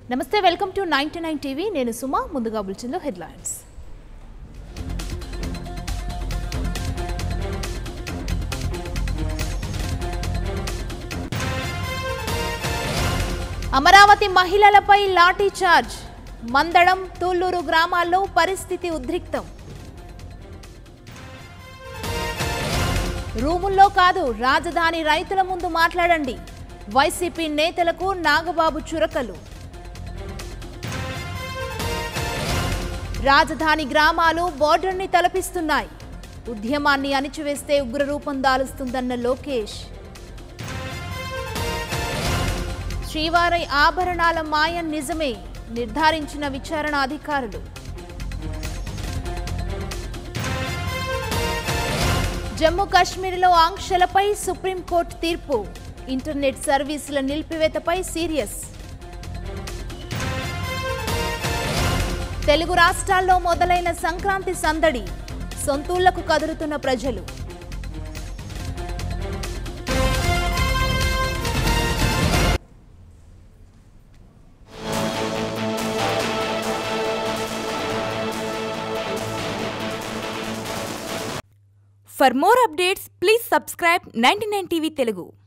నమస్తే welcome to ninety nine TV నేను సుమా ముందుగా బులెటిన్లో హెడ్లైన్స్ అమరావతి మహిళలపై లాఠీ చార్జ్ మందడం తూళ్లూరు గ్రామాల్లో పరిస్థితి ఉద్రిక్తం రూముల్లో కాదు రాజధాని రైతుల ముందు మాట్లాడండి వైసీపీ నేతలకు నాగబాబు చురకలు రాజధాని గ్రామాలు బోర్డర్ని తలపిస్తున్నాయి ఉద్యమాన్ని అణిచివేస్తే ఉగ్రరూపం దాలుస్తుందన్న లోకేష్ శ్రీవారి ఆభరణాల మాయం నిజమే నిర్ధారించిన విచారణ అధికారులు జమ్మూ కాశ్మీర్లో ఆంక్షలపై సుప్రీంకోర్టు తీర్పు ఇంటర్నెట్ సర్వీసుల నిలిపివేతపై సీరియస్ తెలుగు రాష్ట్రాల్లో మొదలైన సంక్రాంతి సందడి సొంతూళ్లకు కదులుతున్న ప్రజలు For more updates, please subscribe 99 TV Telugu.